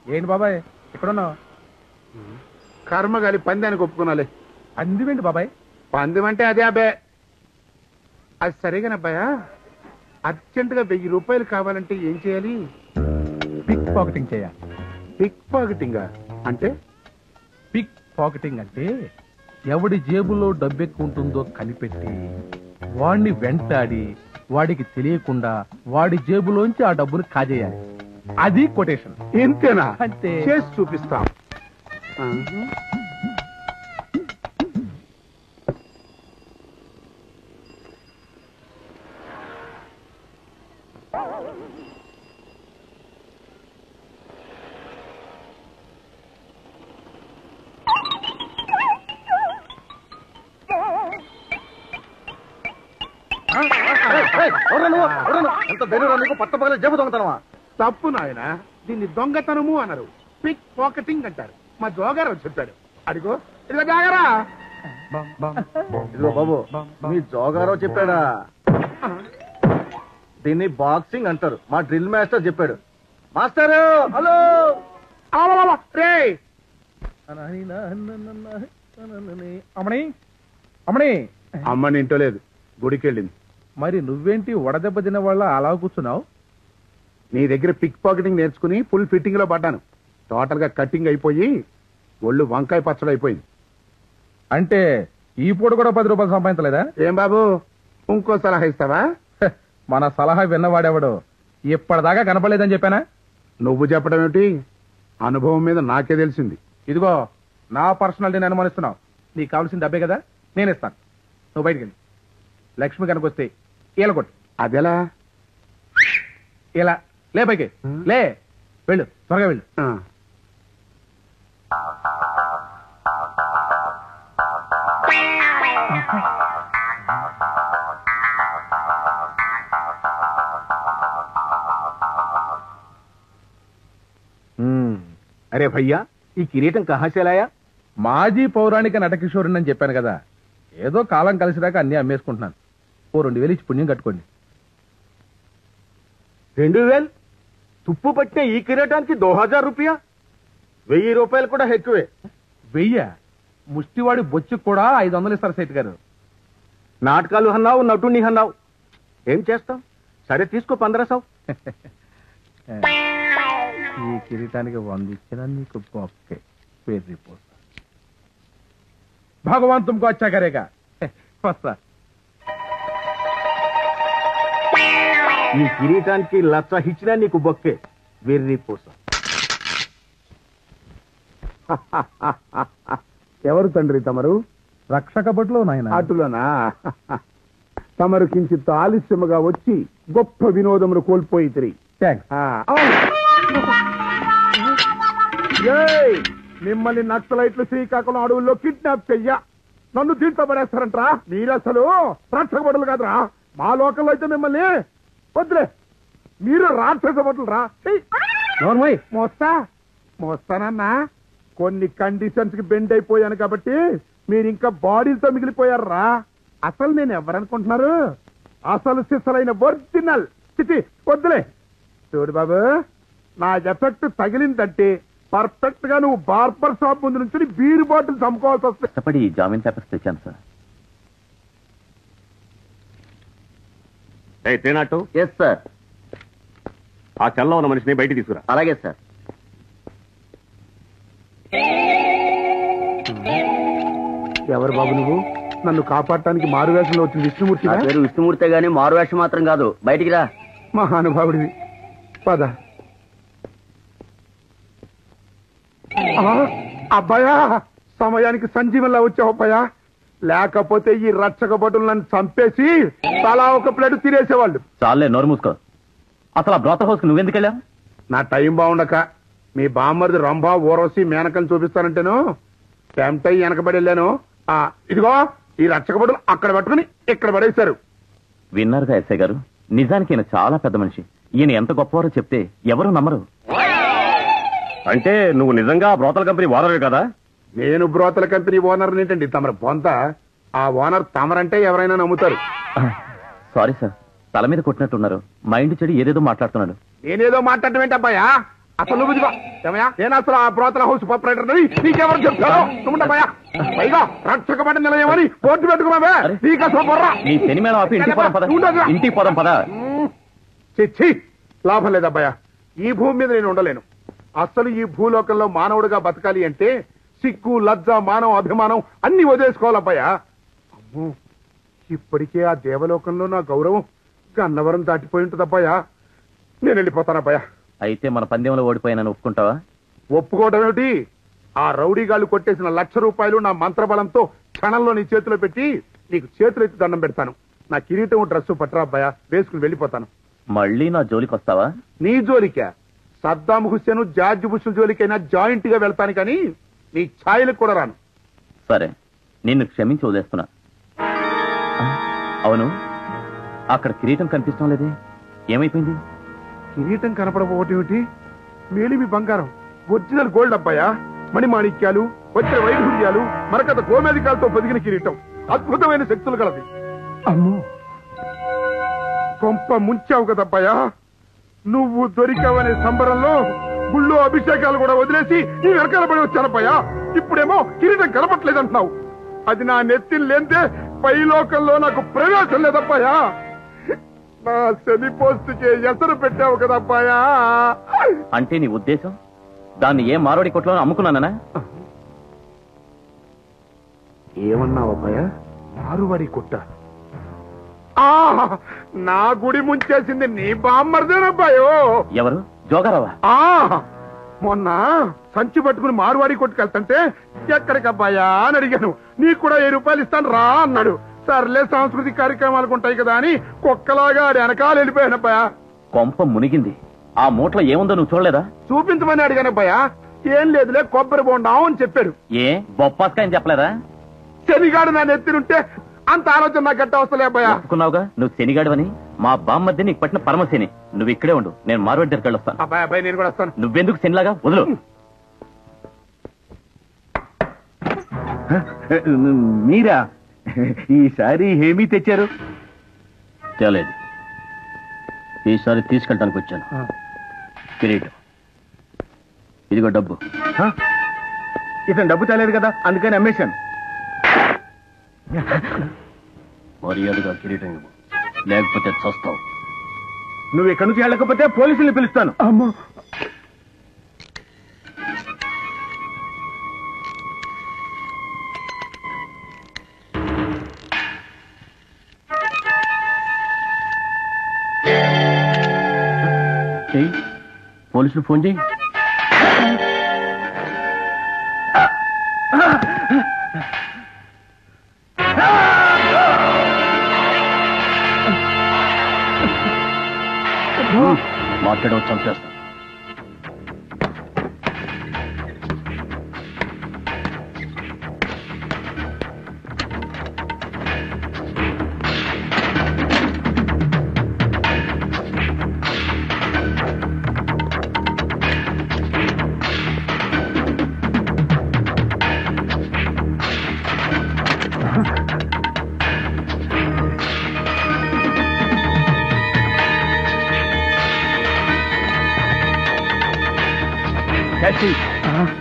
ఏంటి బాబాయ్ ఎక్కడున్నావు కర్మగాలి పందానికి ఒప్పుకున్నాలే అందివేంటి బాబాయ్ పందెం అంటే అదే అబ్బాయి అది సరేగానబ్బాయా అర్జెంట్ గా వెయ్యి రూపాయలు కావాలంటే ఏం చేయాలి పిక్ పాకెటింగ్ చేయాలి పిక్ పాకెటింగ్ అంటే పిక్ పాకెటింగ్ అంటే ఎవడి జేబులో డబ్బు ఎక్కువ ఉంటుందో కనిపెట్టి వాడిని వెంటాడి వాడికి తెలియకుండా వాడి జేబులోంచి ఆ డబ్బును కాజేయాలి అది కొటేషన్ ఇంతేనా అంతే. చేసి చూపిస్తాం ఎంత ధైర్యం నీకు పట్టపగల జబ్బు దొంగతనమా తప్పు నాయన దీన్ని దొంగతనము అన్నారు పిక్ పాకెటింగ్ అంటారు మా జోగారావు చెప్పాడు అడిగో ఇలా జాగరా ఇదిగో బాబు మీ జోగారావు చెప్పాడా దీన్ని బాక్సింగ్ అంటారు మా డ్రిల్ మాస్టర్ చెప్పాడు మాస్టర్ హలో రే అమణి అమణి అమ్మని ఇంటో లేదు గుడికి వెళ్ళింది మరి నువ్వేంటి వడదెబ్బ తిన వాళ్ళ అలా కూర్చున్నావు నీ దగ్గర పిక్ పాకెటింగ్ నేర్చుకుని ఫుల్ ఫిట్టింగ్ లో పడ్డాను టోటల్ గా కటింగ్ అయిపోయి ఒళ్ళు వంకాయ పచ్చడి అయిపోయింది అంటే ఈ పూట కూడా పది రూపాయలు సంపాదించలేదా ఏం బాబు ఇంకో సలహా ఇస్తావా హ, మన సలహా విన్నవాడెవడు ఇప్పటిదాకా కనపడలేదని చెప్పానా నువ్వు చెప్పడం ఏమిటి అనుభవం మీద నాకే తెలిసింది ఇదిగో నా పర్సనాలిటీని అనుమానిస్తున్నావు నీకు కావాల్సిన డబ్బే కదా నేను ఇస్తాను నువ్వు బయటికి వెళ్ళి లక్ష్మి కనుక వస్తే ఈల కొట్టు అదెలా ఇలా లే పైకి లే వెళ్ళు త్వరగా వెళ్ళు ఆ. అరే భయ్యా ఈ కిరీటం కహాసేలాయా మాజీ పౌరాణిక నటకిషోరుని అని చెప్పాను కదా ఏదో కాలం కలిసిదాకా అన్ని అమ్మేసుకుంటున్నాను ఓ రెండు వేలు ఇచ్చి పుణ్యం కట్టుకోండి రెండు వేలు తుప్పు పట్టిన ఈ కిరీటానికి దో హజార్ రూపాయ వెయ్యి రూపాయలు కూడా ఎక్కువే వెయ్య ముష్టివాడి బొచ్చు కూడా ఐదు వందలు ఇస్తారు సేట్ గారు నాటకాలు అన్నావు నటుని అన్నావు ఏం చేస్తాం సరే తీసుకో పంద్రసావు ఈ కిరీటానికి వంద ఇచ్చిన నీకు బొక్కే పేరు పోతా భగవాన్ తుమ్కు వచ్చా కరేగా వస్తా ఈ కిరీటానికి లచ్చ ఇచ్చినా నీకు బొక్కే వెర్రి పూస ఎవరు తండ్రి తమరు రక్షక బట్లో నాయన అటులోనా తమరు కించిత్ ఆలస్యముగా వచ్చి గొప్ప వినోదములు కోల్పోయి తిరిగి థ్యాంక్స్ ఏయ్! మిమ్మల్ని నక్సలైట్లు శ్రీకాకుళం అడవుల్లో కిడ్నాప్ చెయ్య నన్ను దీంట్లో పడేస్తారంట్రా మీరు అసలు రాక్షస బడులు కాదురా మా లోకల్లో అయితే మిమ్మల్ని వద్దులే మీరు రాక్షస బడులు రా నోర్మోయ్ మోస్తా మోస్తానన్నా కొన్ని కండిషన్స్ కి బెండ్ అయిపోయాను కాబట్టి మీరు ఇంకా బాడీలతో మిగిలిపోయారా అసలు నేను ఎవరనుకుంటున్నారు అసలు సిసలైన ఒరిజినల్ చిచి వద్దులే చూడు బాబు నా ఎఫెక్ట్ తగిలిందంటే పర్ఫెక్ట్ గా నువ్వు బార్బర్ షాప్ ముందు నుంచి బీరు బాటిల్ చంపుకోవాల్సి వస్తుంది కష్టపడి జామీన్ పేపర్స్ తెచ్చాను సార్ ఏ తేనాటు ఎస్ సార్ ఆ చల్ల ఉన్న మనిషిని బయటికి తీసుకురా అలాగే సార్ ఎవరు బాబు నువ్వు నన్ను కాపాడటానికి మారువేషంలో వచ్చిన విష్ణుమూర్తి నా పేరు విష్ణుమూర్తే గాని మారువేషం మాత్రం కాదు బయటికి రా మహానుభావుడివి పద ఆ, అబ్బాయా సమయానికి సంజీవంలా వచ్చావు అబ్బాయా లేకపోతే ఈ రచ్చక భటులు నన్ను చంపేసి తలా ఒక ప్లేట్ తినేసేవాళ్ళు చాలే నోరు మూసుకో అసలు ఆ బ్రోత హౌస్ నువ్వెందుకు వెళ్ళావు నా టైం బాగుండక మీ బామ్మరిది రంభా ఊరవసి మేనకని చూపిస్తానంటేను టెంప్ట్ అయ్యి వెనకబడి వెళ్ళాను ఆ, ఇదిగో ఈ రచ్చక భటులు అక్కడ పట్టుకుని ఇక్కడ పడేశారు విన్నారుగా ఎస్ఐ గారు నిజానికి ఈయన చాలా పెద్ద మనిషి ఈయన ఎంత గొప్పవారో చెప్తే ఎవరు నమ్మరు అంటే నువ్వు నిజంగా బ్రోతల కంపెనీ ఓనర్ కదా నేను బ్రోతల కంపెనీ ఓనర్ ఏంటండి తమరు బొంత ఆ ఓనర్ తమరంటే ఎవరైనా నమ్ముతారు సారీ సార్ తల మీద కొట్టినట్టున్నారు మైండ్ చెడి ఏదేదో మాట్లాడుతున్నాడు నేనేదో మాట్లాడటం ఏంటి అబ్బాయా అసలు నువ్వు ఇదిగో ఏమయ్యా నేను అసలు ఆ బ్రోతల హౌస్ ఆపరేటర్ నీకెవరు చెప్తాను నువ్వుండమయ్యా పైగా రక్షకబడి నిలయమని బోర్డు పెట్టుకున్నావే అరే. నీకు అసలు బొర్రా నీ శని మేళం ఆపి ఇంటికి పోదాం పద ఉండదురా. ఇంటికి పోదాం పద చిచ్చి లాభం లేదబ్బాయా ఈ భూమి మీద నేను ఉండలేను అసలు ఈ భూలోకంలో మానవుడిగా బతకాలి అంటే సిగ్గు లజ్జ మానవ అభిమానం అన్ని వదిలేసుకోవాలబ్బాయా అమ్మో ఇప్పటికే ఆ దేవలోకంలో నా గౌరవం గన్నవరం దాటిపోయి ఉంటుందబ్బాయా నేను వెళ్ళిపోతానబ్బాయా అయితే మన పందెంలో ఓడిపోయానని ఒప్పుకుంటావా ఒప్పుకోవడం ఏమిటి ఆ రౌడీగాళ్ళు కొట్టేసిన లక్ష రూపాయలు నా మంత్రబలంతో క్షణంలో నీ చేతిలో పెట్టి నీకు చేతులు ఎత్తి దండం పెడతాను నా కిరీటం డ్రెస్సు పట్టరా అబ్బాయా వేసుకుని వెళ్ళిపోతాను మళ్ళీ నా జోలికి వస్తావా నీ జోలికా సద్దాం హుస్సేన్ జార్జ్ బుష్ జోలికైనా జాయింట్ గా వెళ్తాను కానీ నీ ఛాయలకు కూడా రాను సరే నిన్ను క్షమించి వదిలేస్తున్నా అవును అక్కడ కిరీటం కనిపిస్తాం లేదే ఏమైపోయింది కిరీటం కనపడబోటి ఏమిటి మేలిమి బంగారం ఒరిజినల్ గోల్డ్ అబ్బాయా మణిమాణిక్యాలు వచ్చిన వైఢూర్యాలు మరకత గోమేధికాలతో పొదిగిన కిరీటం అద్భుతమైన శక్తులు కలది అమ్మో కొంప ముంచావు కదబ్బాయా నువ్వు దొరికావనే సంబరంలో గుళ్ళో అభిషేకాలు కూడా వదిలేసి నీ వెనకాల పడి వచ్చానబ్బయ్యా ఇప్పుడేమో కిరీటం కనపట్లేదంటున్నావు అది నా నెత్తిని లేందే పైలోకంలో నాకు ప్రవేశం లేదబ్బాయా నా శని పోస్టుకి ఎసరు పెట్టావు కదబ్బాయా అంటే నీ ఉద్దేశం దాన్ని ఏ మారోడి కొట్లో అమ్ముకున్నానా ఏమన్నావు అబ్బాయా మారువాడి కొట్ట ఆ, నా గుడి ముంచేసింది నీ బామ్మర్దేనబ్బాయో ఎవరు జోగారావా ఆ మొన్న సంచి పట్టుకుని మారువాడి కొట్టుకెళ్తుంటే ఎక్కడికి అబ్బాయా అని అడిగాను నీకు కూడా ఏ రూపాయలు ఇస్తాను రా అన్నాడు సర్లే సాంస్కృతిక కార్యక్రమాలకు ఉంటాయి కదా అని కుక్కలాగా ఆడి వెనకాల వెళ్ళిపోయాను అబ్బాయా కొంప మునిగింది ఆ మూటలో ఏముందో నువ్వు చూడలేదా చూపించమని అడిగాను అబ్బాయా ఏం లేదులే కొబ్బరి బొండాం అని చెప్పాడు ఏ బొప్పాస్కాయని చెప్పలేదా శనిగాడు నా నెత్తినుంటే అంత ఆలోచన నాకు గట్ట వస్తలే అబ్బాయా ఒప్పుకున్నావుగా నువ్వు శనిగాడవని మా బామ్మద్ది నీకు పట్టిన పరమశని నువ్వు ఇక్కడే ఉండు నేను మార్వాడి దగ్గరికి వెళ్ళొస్తాను అబ్బాయి అబ్బాయి నేను కూడా వస్తాను నువ్వెందుకు శనిలాగా వదులు మీరా ఈసారి ఏమీ తెచ్చారు తేలేదు ఈసారి తీసుకెళ్ళడానికి వచ్చాను కిరీటం ఇదిగో డబ్బు ఇతను డబ్బు తేలేదు కదా అందుకని అమ్మేశాను మర్యాదగా కిరీటం ఇవ్వు లేకపోతే చస్తావు నువ్వు ఇక్కడి నుంచి వెళ్ళకపోతే పోలీసుల్ని పిలుస్తాను చెయ్యి పోలీసులు ఫోన్ చేయి మాట్లాడవచ్చు చంపేస్తా ట్యాక్సీ